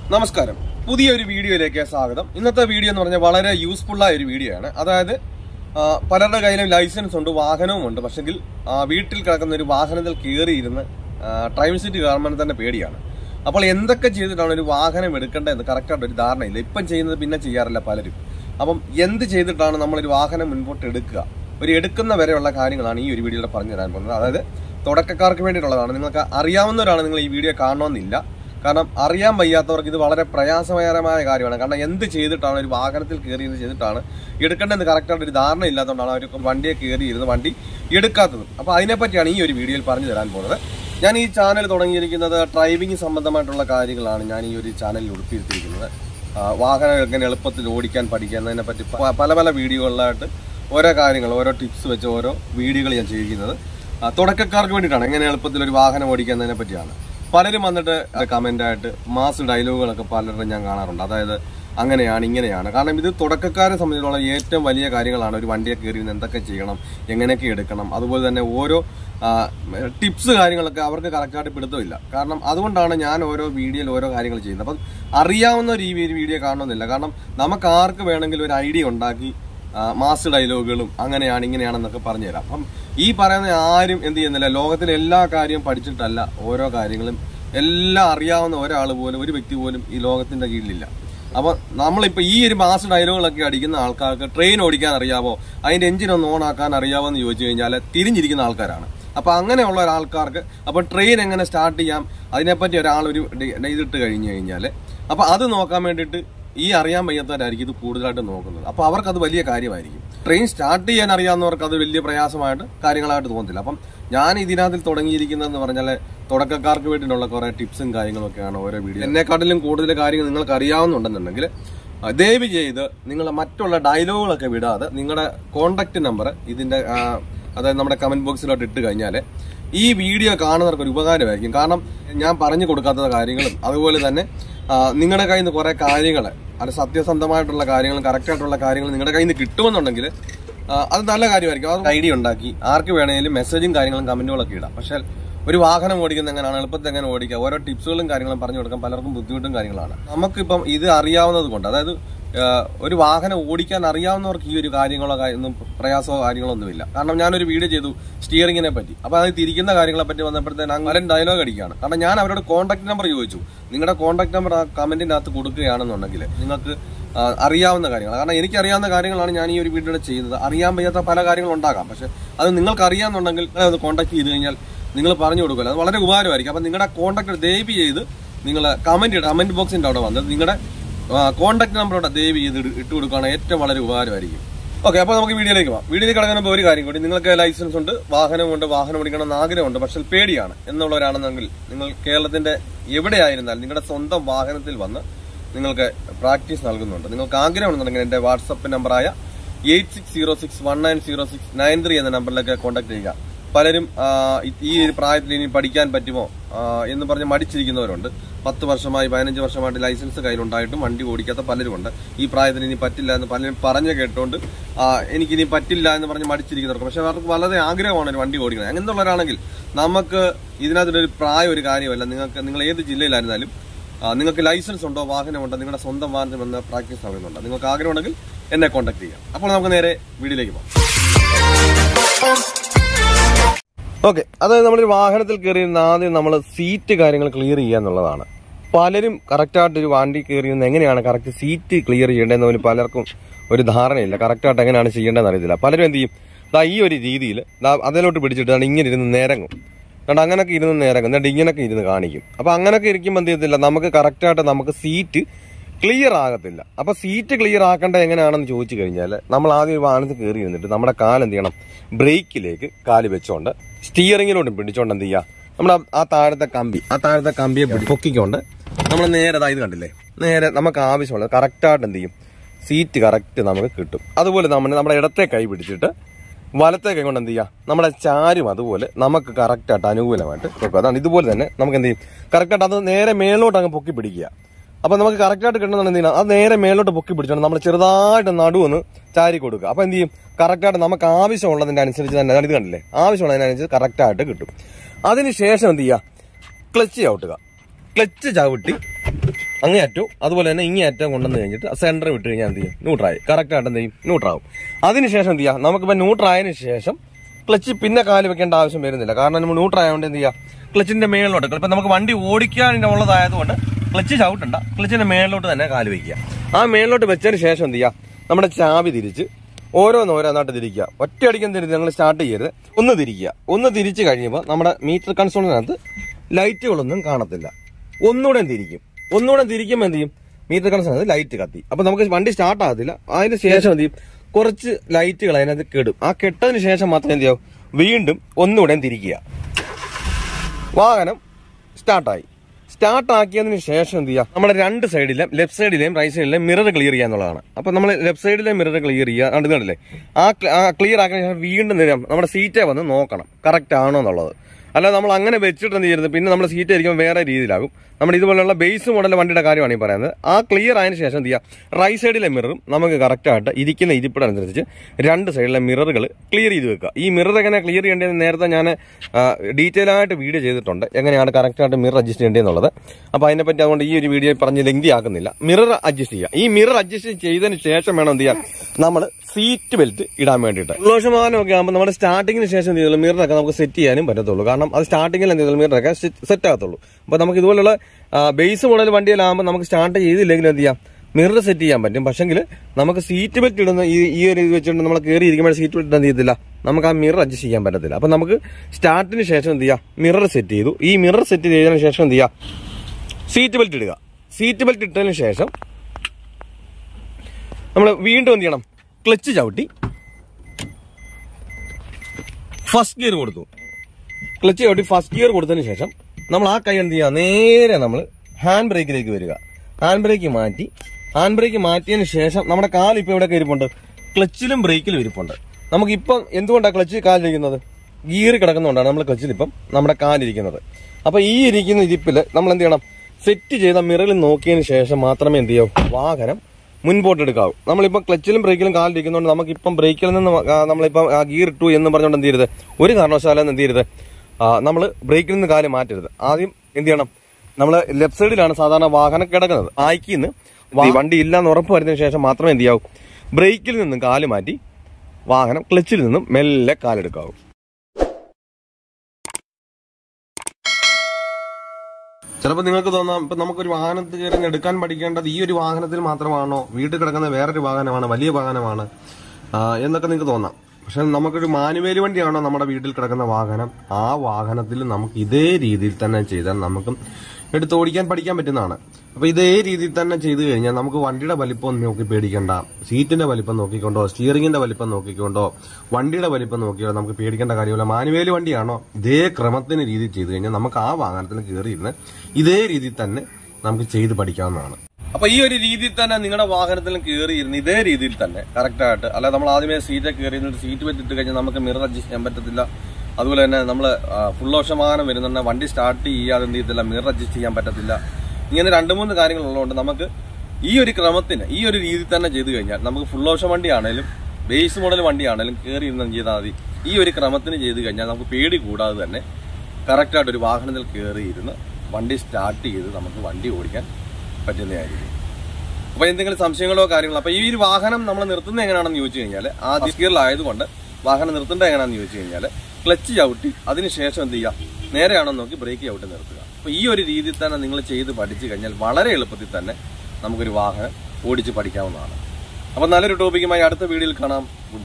നമസ്കാരം പുതിയൊരു വീഡിയോയിലേക്ക് സ്വാഗതം ഇന്നത്തെ വീഡിയോ എന്ന് പറഞ്ഞാൽ വളരെ യൂസ്ഫുൾ ആയ ഒരു വീഡിയോ ആണ് അതായത് ആ, പലരുടെ കയ്യിലും ലൈസൻസ് ഉണ്ട് വാഹനവും ഉണ്ട് പക്ഷെങ്കിൽ ആ, വീട്ടിൽ കിടക്കുന്ന ഒരു വാഹനത്തിൽ കയറിയിരുന്ന് ഡ്രൈവിംഗ് സീറ്റ് കയറുമ്പോൾ തന്നെ പേടിയാണ് അപ്പോൾ എന്തൊക്കെ ചെയ്തിട്ടാണ് ഒരു വാഹനം എടുക്കേണ്ടതെന്ന് കറക്റ്റായിട്ട് ഒരു ധാരണയില്ല ഇപ്പം ചെയ്യുന്നത് പിന്നെ ചെയ്യാറില്ല പലരും അപ്പം എന്ത് ചെയ്തിട്ടാണ് നമ്മളൊരു വാഹനം മുൻപോട്ട് എടുക്കുക ഒരു എടുക്കുന്ന വരെയുള്ള കാര്യങ്ങളാണ് ഈ ഒരു വീഡിയോയിൽ പറഞ്ഞു തരാൻ പോകുന്നത് അതായത് തുടക്കക്കാർക്ക് വേണ്ടിയിട്ടുള്ളതാണ് നിങ്ങൾക്ക് അറിയാവുന്നവരാണ് നിങ്ങൾ ഈ വീഡിയോ കാണണമെന്നില്ല കാരണം അറിയാൻ വയ്യാത്തവർക്ക് ഇത് വളരെ പ്രയാസകരമായ കാര്യമാണ് കാരണം എന്ത് ചെയ്തിട്ടാണ് ഒരു വാഹനത്തിൽ കയറി ഇത് ചെയ്തിട്ടാണ് എടുക്കേണ്ടത് കറക്റ്റായിട്ട് ഒരു ധാരണ ഇല്ലാത്തതുകൊണ്ടാണ് അവർ വണ്ടിയെ കയറി ഇരുന്ന് വണ്ടി എടുക്കാത്തത് അപ്പോൾ അതിനെപ്പറ്റിയാണ് ഈ ഒരു വീഡിയോയിൽ പറഞ്ഞു തരാൻ പോകുന്നത് ഞാൻ ഈ ചാനൽ തുടങ്ങിയിരിക്കുന്നത് ഡ്രൈവിംഗ് സംബന്ധമായിട്ടുള്ള കാര്യങ്ങളാണ് ഞാൻ ഈ ഒരു ചാനലിൽ ഉൾപ്പെടുത്തിയിരിക്കുന്നത് ആ, വാഹനം എങ്ങനെ എളുപ്പത്തിൽ ഓടിക്കാൻ പഠിക്കുന്നതിനെ പറ്റി പ- പല പല വീഡിയോകളിലായിട്ട് ഓരോ കാര്യങ്ങൾ ഓരോ ടിപ്സ് വെച്ച് ഓരോ വീഡിയോകൾ ഞാൻ ചെയ്യുന്നത് ആ, തുടക്കക്കാർക്ക് വേണ്ടിയിട്ടാണ് എങ്ങനെ എളുപ്പത്തിൽ ഒരു വാഹനം ഓടിക്കുന്നതിനെ പറ്റിയാണ് പലരും വന്നിട്ട് കമന്റ് ആയിട്ട് മാസ് ഡയലോഗുകളൊക്കെ പലരും ഞാൻ കാണാറുണ്ട് അതായത് അങ്ങനെയാണ് ഇങ്ങനെയാണ് കാരണം ഇത് തുടക്കക്കാരെ സംബന്ധിച്ചിടത്തോളം ഏറ്റവും വലിയ കാര്യങ്ങളാണ് ഒരു വണ്ടിയെ കയറി ഇരുന്ന് എന്തൊക്കെ ചെയ്യണം എങ്ങനെയൊക്കെ എടുക്കണം അതുപോലെ തന്നെ ഓരോ ടിപ്സ് കാര്യങ്ങളൊക്കെ അവർക്ക് കറക്റ്റായിട്ട് പിടുത്തമില്ല കാരണം അതുകൊണ്ടാണ് ഞാൻ ഓരോ വീഡിയോയിൽ ഓരോ കാര്യങ്ങൾ ചെയ്യുന്നത് അപ്പം അറിയാവുന്ന ഒരു ഈ ഒരു വീഡിയോ കാണണമെന്നില്ല കാരണം നമുക്ക് ആർക്ക് വേണമെങ്കിലും ഒരു ഐഡിയ ഉണ്ടാക്കി ആ, മാസ് ഡയലോഗുകളും അങ്ങനെയാണ് ഇങ്ങനെയാണെന്നൊക്കെ പറഞ്ഞു തരാം അപ്പം ഈ പറയുന്ന ആരും എന്ത് ചെയ്യുന്നില്ല ലോകത്തിലെ എല്ലാ കാര്യവും പഠിച്ചിട്ടല്ല ഓരോ കാര്യങ്ങളും എല്ലാം അറിയാവുന്ന ഒരാൾ പോലും ഒരു വ്യക്തി പോലും ഈ ലോകത്തിന്റെ കീഴിലില്ല അപ്പൊ നമ്മളിപ്പോ ഈ ഒരു മാസ് ഡയലോഗുകളൊക്കെ അടിക്കുന്ന ആൾക്കാർക്ക് ട്രെയിൻ ഓടിക്കാൻ അറിയാവോ അതിന്റെ എഞ്ചിൻ ഒന്ന് ഓൺ ആക്കാൻ അറിയാവോ എന്ന് ചോദിച്ചു കഴിഞ്ഞാൽ തിരിഞ്ഞിരിക്കുന്ന ആൾക്കാരാണ് അപ്പൊ അങ്ങനെയുള്ള ഒരാൾക്കാർക്ക് അപ്പൊ ട്രെയിൻ എങ്ങനെ സ്റ്റാർട്ട് ചെയ്യാം അതിനെപ്പറ്റി ഒരാൾ ഒരു ഡി- ഇതിട്ട് കഴിഞ്ഞു കഴിഞ്ഞാൽ അപ്പൊ അത് നോക്കാൻ വേണ്ടിയിട്ട് ഈ അറിയാൻ വയ്യാത്തവരായിരിക്കും ഇത് കൂടുതലായിട്ട് നോക്കുന്നത് അപ്പൊ അവർക്ക് അത് വലിയ കാര്യമായിരിക്കും ട്രെയിൻ സ്റ്റാർട്ട് ചെയ്യാൻ അറിയാവുന്നവർക്ക് അത് വലിയ പ്രയാസമായിട്ട് കാര്യങ്ങളായിട്ട് തോന്നത്തില്ല അപ്പം ഞാൻ ഇതിനകത്തിൽ തുടങ്ങിയിരിക്കുന്നതെന്ന് പറഞ്ഞാൽ തുടക്കക്കാർക്ക് വേണ്ടിയിട്ടുള്ള കുറെ ടിപ്സും കാര്യങ്ങളൊക്കെയാണ് ഓരോ വീഡിയോ എന്നെക്കാട്ടിലും കൂടുതൽ കാര്യങ്ങൾ നിങ്ങൾക്ക് അറിയാവുന്നുണ്ടെന്നുണ്ടെങ്കിൽ ആ, ദയവ് ചെയ്ത് നിങ്ങൾ മറ്റുള്ള ഡയലോഗുകളൊക്കെ വിടാതെ നിങ്ങളുടെ കോണ്ടാക്ട് നമ്പർ ഇതിന്റെ ആ, അതായത് നമ്മുടെ കമന്റ് ബോക്സിലോട്ട് ഇട്ട് കഴിഞ്ഞാൽ ഈ വീഡിയോ കാണുന്നവർക്ക് ഒരു ഉപകാരമായിരിക്കും കാരണം ഞാൻ പറഞ്ഞു കൊടുക്കാത്ത കാര്യങ്ങളും അതുപോലെ തന്നെ ആ, നിങ്ങളുടെ കയ്യിൽ നിന്ന് കുറെ കാര്യങ്ങൾ അത് സത്യസന്ധമായിട്ടുള്ള കാര്യങ്ങളും കറക്റ്റ് ആയിട്ടുള്ള കാര്യങ്ങൾ നിങ്ങളുടെ കയ്യിൽ നിന്ന് കിട്ടുമെന്നുണ്ടെങ്കിൽ ആ, അത് നല്ല കാര്യമായിരിക്കും അത് ഐഡിയ ഉണ്ടാക്കി ആർക്ക് വേണമെങ്കിലും മെസ്സേജും കാര്യങ്ങളും കമന്റുകളൊക്കെ ഇടാം പക്ഷേ ഒരു വാഹനം ഓടിക്കുന്ന എങ്ങനെയാണ് എളുപ്പത്തിൽ എങ്ങനെ ഓടിക്കുക ഓരോ ടിപ്സുകളും കാര്യങ്ങളും പറഞ്ഞു കൊടുക്കാൻ പലർക്കും ബുദ്ധിമുട്ടും കാര്യങ്ങളാണ് നമുക്കിപ്പം ഇത് അറിയാവുന്നത് കൊണ്ട് അതായത് ആ, ഒരു വാഹനം ഓടിക്കാൻ അറിയാവുന്നവർക്ക് ഈ ഒരു കാര്യങ്ങളോ കാ- ഒന്നും പ്രയാസമോ കാര്യങ്ങളോ ഒന്നുമില്ല കാരണം ഞാനൊരു വീഡിയോ ചെയ്തു സ്റ്റിയറിങ്ങിനെ പറ്റി അപ്പൊ അത് തിരിക്കുന്ന കാര്യങ്ങളെ പറ്റി വന്നപ്പോഴത്തേന് അങ്ങനെ ഡയലോഗ് അടിക്കുകയാണ് കാരണം ഞാൻ അവരോട് കോൺടാക്ട് നമ്പർ ചോദിച്ചു നിങ്ങളുടെ കോൺടാക്ട് നമ്പർ ആ കമന്റിന്റെ അകത്ത് കൊടുക്കുകയാണെന്നുണ്ടെങ്കിൽ നിങ്ങൾക്ക് ആ, അറിയാവുന്ന കാര്യങ്ങൾ കാരണം എനിക്ക് അറിയാവുന്ന കാര്യങ്ങളാണ് ഞാൻ ഈ ഒരു വീഡിയോയിൽ ചെയ്യുന്നത് അറിയാൻ വയ്യാത്ത പല കാര്യങ്ങളും ഉണ്ടാകാം പക്ഷെ അത് നിങ്ങൾക്ക് അറിയാമെന്നുണ്ടെങ്കിൽ നിങ്ങളെ ഒന്ന് കോൺടാക്ട് ചെയ്ത് കഴിഞ്ഞാൽ നിങ്ങൾ പറഞ്ഞു കൊടുക്കുമല്ലോ അത് വളരെ ഉപകാരമായിരിക്കും അപ്പം നിങ്ങളുടെ കോൺടാക്ട് ദയവ് ചെയ്ത് നിങ്ങൾ കമന്റ് കമന്റ് ബോക്സിന്റെ അവിടെ വന്ന് നിങ്ങളുടെ കോൺടാക്ട് നമ്പറോടെ ദയവ് ചെയ്ത് ഇട്ട് ഇട്ട് കൊടുക്കുകയാണെങ്കിൽ ഏറ്റവും വളരെ ഉപകാരമായിരിക്കും ഓക്കെ അപ്പോൾ നമുക്ക് വീഡിയോയിലേക്ക് പോകാം വീഡിയോയിൽ കിടക്കുന്ന ഒരു കാര്യം കൂടി നിങ്ങൾക്ക് ലൈസൻസ് ഉണ്ട് വാഹനമുണ്ട് വാഹനം ഓടിക്കണം എന്ന് ആഗ്രഹമുണ്ട് പക്ഷെ പേടിയാണ് എന്നുള്ളവരാണെന്നെങ്കിൽ നിങ്ങൾ കേരളത്തിന്റെ എവിടെയായിരുന്നാൽ നിങ്ങളുടെ സ്വന്തം വാഹനത്തിൽ വന്ന് നിങ്ങൾക്ക് പ്രാക്ടീസ് നൽകുന്നുണ്ട് നിങ്ങൾക്ക് ആഗ്രഹമുണ്ടെന്നുണ്ടെങ്കിൽ എന്റെ വാട്സപ്പ് നമ്പറായ eight six zero six one nine zero six nine three എന്ന നമ്പറിലേക്ക് കോൺടാക്ട് ചെയ്യുക പലരും ആ, ഈ- ഈ ഒരു പ്രായത്തിൽ ഇനി പഠിക്കാൻ പറ്റുമോ ആ, എന്ന് പറഞ്ഞ് മടിച്ചിരിക്കുന്നവരുണ്ട് പത്ത് വർഷമായി പതിനഞ്ച് വർഷമായിട്ട് ലൈസൻസ് കയ്യിലുണ്ടായിട്ടും വണ്ടി ഓടിക്കാത്ത പലരുമുണ്ട് ഈ പ്രായത്തിൽ ഇനി പറ്റില്ല എന്ന് പലരും പറഞ്ഞു കേട്ടുകൊണ്ട് ആ, എനിക്കിനി പറ്റില്ല എന്ന് പറഞ്ഞ് മടിച്ചിരിക്കുന്നവർക്ക് പക്ഷെ അവർക്ക് വളരെ ആഗ്രഹമാണ് ഒരു വണ്ടി ഓടിക്കുന്നത് അങ്ങനെയുള്ളവരാണെങ്കിൽ നമുക്ക് ഇതിനകത്തൊരു പ്രായം ഒരു കാര്യമല്ല നിങ്ങൾക്ക് നിങ്ങൾ ഏത് ജില്ലയിലായിരുന്നാലും ആ, നിങ്ങൾക്ക് ലൈസൻസ് ഉണ്ടോ വാഹനമുണ്ടോ നിങ്ങളുടെ സ്വന്തം വാഹനം എന്ന പ്രാക്ടീസ് നടക്കുന്നുണ്ട് നിങ്ങൾക്ക് ആഗ്രഹമുണ്ടെങ്കിൽ എന്നെ കോൺടാക്ട് ചെയ്യാം അപ്പോൾ നമുക്ക് നേരെ വീഡിയോയിലേക്ക് പോകാം ഓക്കെ അതായത് നമ്മളൊരു വാഹനത്തിൽ കയറി ഇരുന്ന് ആദ്യം നമ്മൾ സീറ്റ് കാര്യങ്ങൾ ക്ലിയർ ചെയ്യുക എന്നുള്ളതാണ് പലരും കറക്റ്റായിട്ട് ഒരു വണ്ടി കയറി ഇരുന്ന് എങ്ങനെയാണ് കറക്റ്റ് സീറ്റ് ക്ലിയർ ചെയ്യേണ്ടതെന്ന് പോലും പലർക്കും ഒരു ധാരണയില്ല കറക്റ്റായിട്ട് എങ്ങനെയാണ് ചെയ്യേണ്ടതെന്ന് അറിയത്തില്ല പലരും എന്ത് ചെയ്യും ദാ ഈ ഒരു രീതിയിൽ അതിലോട്ട് പിടിച്ചിട്ട് ദാ ഇങ്ങനെ ഇരുന്ന് നേരങ്ങും കണ്ട് അങ്ങനൊക്കെ ഇരുന്ന് നേരങ്ങും എന്നിട്ട് ഇങ്ങനൊക്കെ ഇരുന്ന് കാണിക്കും അപ്പൊ അങ്ങനൊക്കെ ഇരിക്കുമ്പോൾ എന്ത് ചെയ്യത്തില്ല നമുക്ക് കറക്റ്റായിട്ട് നമുക്ക് സീറ്റ് ക്ലിയർ ആകത്തില്ല അപ്പൊ സീറ്റ് ക്ലിയർ ആക്കേണ്ടത് എങ്ങനെയാണെന്ന് ചോദിച്ചു കഴിഞ്ഞാൽ നമ്മൾ ആദ്യം ഒരു വാഹനത്തിൽ കയറി ഇരുന്നിട്ട് നമ്മുടെ കാൽ എന്ത് ചെയ്യണം ബ്രേക്കിലേക്ക് കാല് വെച്ചോണ്ട് സ്റ്റിയറിങ്ങിലോട്ടും പിടിച്ചോണ്ട് എന്ത് ചെയ്യുക നമ്മുടെ ആ താഴത്തെ കമ്പി ആ താഴത്തെ കമ്പിയെ പിടി- പൊക്കിക്കൊണ്ട് നമ്മൾ നേരെ ദാ ഇത് കണ്ടില്ലേ നേരെ നമുക്ക് ആവശ്യമുള്ളത് കറക്റ്റായിട്ട് എന്ത് ചെയ്യും സീറ്റ് കറക്റ്റ് നമുക്ക് കിട്ടും അതുപോലെ നമ്മൾ നമ്മുടെ ഇടത്തെ കൈ പിടിച്ചിട്ട് വലത്തെ കൈ കൊണ്ട് എന്ത് ചെയ്യുക നമ്മുടെ ചാരും അതുപോലെ നമുക്ക് കറക്റ്റായിട്ട് അനുകൂലമായിട്ട് വെക്കുക അതാണ് ഇതുപോലെ തന്നെ നമുക്ക് എന്ത് ചെയ്യും കറക്റ്റായിട്ട് അത് നേരെ മേലോട്ട് അങ്ങ് പൊക്കി പിടിക്കുക അപ്പൊ നമുക്ക് കറക്റ്റായിട്ട് കിട്ടുന്നുണ്ടെങ്കിൽ അത് നേരെ മേലോട്ട് പൊക്കി പിടിച്ചോണ്ട് നമ്മൾ ചെറുതായിട്ട് നടുവൊന്ന് ചാരി കൊടുക്കുക അപ്പൊ എന്ത് ചെയ്യും കറക്റ്റായിട്ട് നമുക്ക് ആവശ്യമുള്ളതിന്റെ അനുസരിച്ച് തന്നെ അതാണ് ഇത് കണ്ടില്ലേ ആവശ്യമുള്ളതിനനുസരിച്ച് കറക്റ്റായിട്ട് കിട്ടും അതിനുശേഷം എന്ത് ചെയ്യുക ക്ലച്ച് ചവിട്ടുക ക്ലച്ച് ചവിട്ടി അങ്ങേ അറ്റവും അതുപോലെ തന്നെ ഇങ്ങേ അറ്റവും കൊണ്ടുവന്ന് കഴിഞ്ഞിട്ട് സെന്റർ വിട്ട് കഴിഞ്ഞാൽ എന്ത് ചെയ്യും ന്യൂട്രായി കറക്റ്റ് ആയിട്ട് എന്ത് ചെയ്യും ന്യൂട്രാവും അതിനുശേഷം എന്ത് ചെയ്യാം നമുക്കിപ്പോൾ ന്യൂട്രായതിനു ശേഷം ക്ലച്ച് പിന്നെ കാല് വെക്കേണ്ട ആവശ്യം വരുന്നില്ല കാരണം നമ്മൾ ന്യൂട്രായതുകൊണ്ട് എന്ത് ചെയ്യാം ക്ലച്ചിന്റെ മേളിലോട്ട് ഇപ്പം നമുക്ക് വണ്ടി ഓടിക്കാൻ ഉള്ളതായതുകൊണ്ട് ക്ലച്ച് ചവിട്ടണ്ട ക്ലച്ചിന്റെ മേളിലോട്ട് തന്നെ കാല് വെക്കുക ആ മേളിലോട്ട് വെച്ചതിന് ശേഷം എന്ത് ചെയ്യുക നമ്മുടെ ചാവി തിരിച്ച് ഓരോന്നോരോന്നായിട്ട് തിരിക്കുക ഒറ്റയടിക്കും തിരിച്ച് നിങ്ങൾ സ്റ്റാർട്ട് ചെയ്യരുത് ഒന്ന് തിരിക്കുക ഒന്ന് തിരിച്ച് കഴിയുമ്പോൾ നമ്മുടെ മീറ്റർ കൺസോളിനകത്ത് ലൈറ്റുകളൊന്നും കാണത്തില്ല ഒന്നുകൂടെ തിരിക്കും ഒന്നുകൂടെ തിരിക്കുമ്പോൾ എന്ത് ചെയ്യും മീറ്റർ കൺസോളിനകത്ത് ലൈറ്റ് കത്തി അപ്പൊ നമുക്ക് വണ്ടി സ്റ്റാർട്ട് ആകത്തില്ല അതിന് ശേഷം എന്ത് ചെയ്യും കുറച്ച് ലൈറ്റുകൾ അതിനകത്ത് കെടും ആ കെട്ടതിന് ശേഷം മാത്രം എന്ത് ചെയ്യാവും വീണ്ടും ഒന്നുകൂടെ തിരിക്കുക വാഹനം സ്റ്റാർട്ടായി സ്റ്റാർട്ട് ആക്കിയതിന് ശേഷം എന്ത് ചെയ്യുക നമ്മുടെ രണ്ട് സൈഡിലും ലെഫ്റ്റ് സൈഡിലെയും റൈറ്റ് സൈഡിലെയും മിറർ ക്ലിയർ ചെയ്യുക എന്നുള്ളതാണ് അപ്പൊ നമ്മൾ ലെഫ്റ്റ് സൈഡിലെ മിറർ ക്ലിയർ ചെയ്യുക അത് കണ്ടില്ലേ ആ ക്ലിയർ ആക്കിയ ശേഷം വീണ്ടും നേരം നമ്മുടെ സീറ്റേ വന്ന് നോക്കണം കറക്റ്റ് ആണോ എന്നുള്ളത് അല്ല നമ്മൾ അങ്ങനെ വെച്ചിട്ട് എന്ത് ചെയ്യരുത് പിന്നെ നമ്മൾ സീറ്റ് ആയിരിക്കുമ്പോൾ വേറെ രീതിയിലാകും നമ്മൾ ഇതുപോലുള്ള ബേസ് മോഡൽ വണ്ടിയുടെ കാര്യമാണ് ഈ പറയുന്നത് ആ ക്ലിയർ ആയതിനു ശേഷം എന്ത് ചെയ്യുക റൈറ്റ് സൈഡിലെ മിററും നമുക്ക് കറക്റ്റായിട്ട് ഇരിക്കുന്ന ഇരിപ്പിടനുസരിച്ച് രണ്ട് സൈഡിലെ മിററുകൾ ക്ലിയർ ചെയ്ത് വെക്കുക ഈ മിറർ എങ്ങനെ ക്ലിയർ ചെയ്യേണ്ടതെന്ന് നേരത്തെ ഞാൻ ഡീറ്റെയിൽ ആയിട്ട് വീഡിയോ ചെയ്തിട്ടുണ്ട് എങ്ങനെയാണ് കറക്റ്റായിട്ട് മിറർ അഡ്ജസ്റ്റ് ചെയ്യേണ്ടതെന്നുള്ളത് അപ്പോൾ അതിനെപ്പറ്റി അതുകൊണ്ട് ഈ ഒരു വീഡിയോ പറഞ്ഞ് ലെങ്തി ആക്കുന്നില്ല മിറർ അഡ്ജസ്റ്റ് ചെയ്യുക ഈ മിറർ അഡ്ജസ്റ്റ് ചെയ്തതിന് ശേഷം വേണം എന്ത് ചെയ്യാൻ നമ്മൾ സീറ്റ് ബെൽറ്റ് ഇടാൻ വേണ്ടിയിട്ട് ഉള്ള ശതമാനമൊക്കെ ആകുമ്പോൾ നമ്മുടെ സ്റ്റാർട്ടിങ്ങിന് ശേഷം എന്ത് ചെയ്യുള്ളൂ മിററൊക്കെ നമുക്ക് സെറ്റ് ചെയ്യാനും പറ്റത്തുള്ളൂ കാരണം അത് സ്റ്റാർട്ടിങ്ങിൽ എന്ത് ചെയ്യുള്ളൂ മിററൊക്കെ സെറ്റ് ആകത്തുള്ളൂ അപ്പോൾ നമുക്ക് ഇതുപോലുള്ള ബേസ് മോഡൽ വണ്ടിയിലാകുമ്പോൾ നമുക്ക് സ്റ്റാർട്ട് ചെയ്തില്ലെങ്കിൽ എന്ത് ചെയ്യാം മിറർ സെറ്റ് ചെയ്യാൻ പറ്റും പക്ഷെങ്കിൽ നമുക്ക് സീറ്റ് ബെൽറ്റ് ഇടുന്ന ഈ ഈ ഒരു ഇത് വെച്ചിട്ട് നമ്മൾ കയറി ഇരിക്കുമ്പോൾ സീറ്റ് ബെൽറ്റ് എന്ത് ചെയ്യത്തില്ല നമുക്ക് ആ മിറർ അഡ്ജസ്റ്റ് ചെയ്യാൻ പറ്റത്തില്ല അപ്പം നമുക്ക് സ്റ്റാർട്ടിന് ശേഷം എന്ത് ചെയ്യാം മിറർ സെറ്റ് ചെയ്തു ഈ മിറർ സെറ്റ് ചെയ്തതിന് ശേഷം എന്ത് ചെയ്യാം സീറ്റ് ബെൽറ്റ് ഇടുക സീറ്റ് ബെൽറ്റ് ഇട്ടതിന് ശേഷം നമ്മൾ വീണ്ടും എന്ത് ചെയ്യണം ക്ലച്ച് ചവിട്ടി ഫസ്റ്റ് ഗിയർ കൊടുത്തു ക്ലച്ച് ചവിട്ടി ഫസ്റ്റ് ഗിയർ കൊടുത്തതിന് ശേഷം നമ്മൾ ആ കൈ എന്ത് ചെയ്യുക നേരെ നമ്മൾ ഹാൻഡ് ബ്രേക്കിലേക്ക് വരിക ഹാൻഡ് ബ്രേക്ക് മാറ്റി ഹാൻഡ് ബ്രേക്ക് മാറ്റിയതിന് ശേഷം നമ്മുടെ കാൽ ഇപ്പൊ എവിടെ ഇരിപ്പുണ്ട് ക്ലച്ചിലും ബ്രേക്കിലും ഇരിപ്പുണ്ട് നമുക്ക് ഇപ്പം എന്തുകൊണ്ടാണ് ക്ലച്ച് കാലിരിക്കുന്നത് ഗിയർ കിടക്കുന്നതുകൊണ്ടാണ് നമ്മൾ ക്ലച്ചിൽ ഇപ്പം നമ്മുടെ കാലിരിക്കുന്നത് അപ്പൊ ഈ ഇരിക്കുന്ന ഇരിപ്പിൽ നമ്മൾ എന്ത് ചെയ്യണം സെറ്റ് ചെയ്ത മിററിൽ നോക്കിയതിന് ശേഷം മാത്രമേ എന്ത് ചെയ്യൂ വാഹനം മുൻപോട്ട് എടുക്കാവൂ നമ്മളിപ്പം ക്ലച്ചിലും ബ്രേക്കിലും കാലിരിക്കുന്നതുകൊണ്ട് നമുക്കിപ്പം ബ്രേക്കിൽ നിന്ന് ആ, നമ്മളിപ്പം ആ ഗിയർ ഇട്ടു എന്ന് പറഞ്ഞുകൊണ്ട് എന്ത് ചെയ്യരുത് ഒരു കാരണവശാലും എന്ത് ചെയ്യരുത് നമ്മൾ ബ്രേക്കിൽ നിന്ന് കാല് മാറ്റരുത് ആദ്യം എന്ത് ചെയ്യണം നമ്മൾ ലെഫ്റ്റ് സൈഡിലാണ് സാധാരണ വാഹനം കിടക്കുന്നത് ആയിക്കിന്ന് വണ്ടി ഇല്ലാന്ന് ഉറപ്പ് വരുന്നതിന് ശേഷം മാത്രമേ എന്ത് ചെയ്യാവൂ ബ്രേക്കിൽ നിന്നും കാല് മാറ്റി വാഹനം ക്ലച്ചിൽ നിന്നും മെല്ലെ കാലെടുക്കാവൂ ചിലപ്പോൾ നിങ്ങൾക്ക് തോന്നാം ഇപ്പൊ നമുക്കൊരു വാഹനത്തിൽ കയറി എടുക്കാൻ പഠിക്കേണ്ടത് ഈ ഒരു വാഹനത്തിൽ മാത്രമാണോ വീട്ടിൽ കിടക്കുന്ന വേറൊരു വാഹനമാണ് വലിയ വാഹനമാണ് ആ, എന്നൊക്കെ നിങ്ങൾക്ക് തോന്നാം പക്ഷെ നമുക്കൊരു മാനുവേലി വണ്ടിയാണോ നമ്മുടെ വീട്ടിൽ കിടക്കുന്ന വാഹനം ആ വാഹനത്തിൽ നമുക്ക് ഇതേ രീതിയിൽ തന്നെ ചെയ്താൽ നമുക്ക് എടുത്ത് ഓടിക്കാൻ പഠിക്കാൻ പറ്റുന്നതാണ് അപ്പൊ ഇതേ രീതിയിൽ തന്നെ ചെയ്തു കഴിഞ്ഞാൽ നമുക്ക് വണ്ടിയുടെ വലിപ്പം നോക്കി പേടിക്കണ്ട സീറ്റിന്റെ വലിപ്പം നോക്കിക്കൊണ്ടോ സ്റ്റിയറിംഗിന്റെ വലിപ്പം നോക്കിക്കൊണ്ടോ വണ്ടിയുടെ വലിപ്പം നോക്കിയോ നമുക്ക് പേടിക്കേണ്ട കാര്യമില്ല മാനുവേലി വണ്ടിയാണോ ഇതേ ക്രമത്തിന് രീതിയിൽ ചെയ്തു കഴിഞ്ഞാൽ നമുക്ക് ആ വാഹനത്തിൽ കയറിയിരുന്ന് ഇതേ രീതിയിൽ തന്നെ നമുക്ക് ചെയ്ത് പഠിക്കാവുന്നതാണ് അപ്പൊ ഈ ഒരു രീതിയിൽ തന്നെ നിങ്ങളുടെ വാഹനത്തിലും കയറിയിരുന്ന് ഇതേ രീതിയിൽ തന്നെ കറക്റ്റ് ആയിട്ട് അല്ല നമ്മൾ ആദ്യമേ സീറ്റ് കയറി സീറ്റ് ബെൽറ്റ് ഇട്ട് കഴിഞ്ഞാൽ നമുക്ക് മിറർ അഡ്ജസ്റ്റ് ചെയ്യാൻ പറ്റത്തില്ല അതുപോലെ തന്നെ നമ്മൾ ഫുൾ ഓപ്ഷൻ വാഹനം വരുന്നുണ്ട് വണ്ടി സ്റ്റാർട്ട് ചെയ്യാതെ എന്ത് ചെയ്യത്തില്ല മിറർ അഡ്ജസ്റ്റ് ചെയ്യാൻ പറ്റത്തില്ല ഇങ്ങനെ രണ്ട് മൂന്ന് കാര്യങ്ങൾ ഉള്ളതുകൊണ്ട് നമുക്ക് ഈ ഒരു ക്രമത്തിന് ഈ ഒരു രീതിയിൽ തന്നെ ചെയ്തു കഴിഞ്ഞാൽ നമുക്ക് ഫുൾ ഓപ്ഷൻ വണ്ടിയാണേലും ബേസ് മോഡൽ വണ്ടിയാണേലും കയറി ഇരുന്ന് ചെയ്താൽ മതി ഈ ഒരു ക്രമത്തിന് ചെയ്തു കഴിഞ്ഞാൽ നമുക്ക് പേടി കൂടാതെ തന്നെ കറക്റ്റായിട്ട് ഒരു വാഹനത്തിൽ കയറി ഇരുന്ന് വണ്ടി സ്റ്റാർട്ട് ചെയ്ത് നമുക്ക് വണ്ടി ഓടിക്കാൻ പറ്റുന്നതായിരിക്കും അപ്പൊ എന്തെങ്കിലും സംശയങ്ങളോ കാര്യങ്ങളോ അപ്പൊ ഈ ഒരു വാഹനം നമ്മൾ നിർത്തുന്നത് എങ്ങനെയാണെന്ന് ചോദിച്ചു കഴിഞ്ഞാൽ ആ ഗിയറിലായതുകൊണ്ട് വാഹനം നിർത്തേണ്ടത് എങ്ങനെയാണെന്ന് ചോദിച്ചു കഴിഞ്ഞാൽ ക്ലച്ച് ചവിട്ടി അതിനുശേഷം എന്ത് ചെയ്യുക നേരെയാണെന്ന് നോക്കി ബ്രേക്ക് ചവിട്ടി നിർത്തുക അപ്പൊ ഈ ഒരു രീതിയിൽ തന്നെ നിങ്ങൾ ചെയ്ത് പഠിച്ചു കഴിഞ്ഞാൽ വളരെ എളുപ്പത്തിൽ തന്നെ നമുക്കൊരു വാഹനം ഓടിച്ച് പഠിക്കാവുന്നതാണ് അപ്പൊ നല്ലൊരു ടോപ്പിക്കുമായി അടുത്ത വീഡിയോയിൽ കാണാം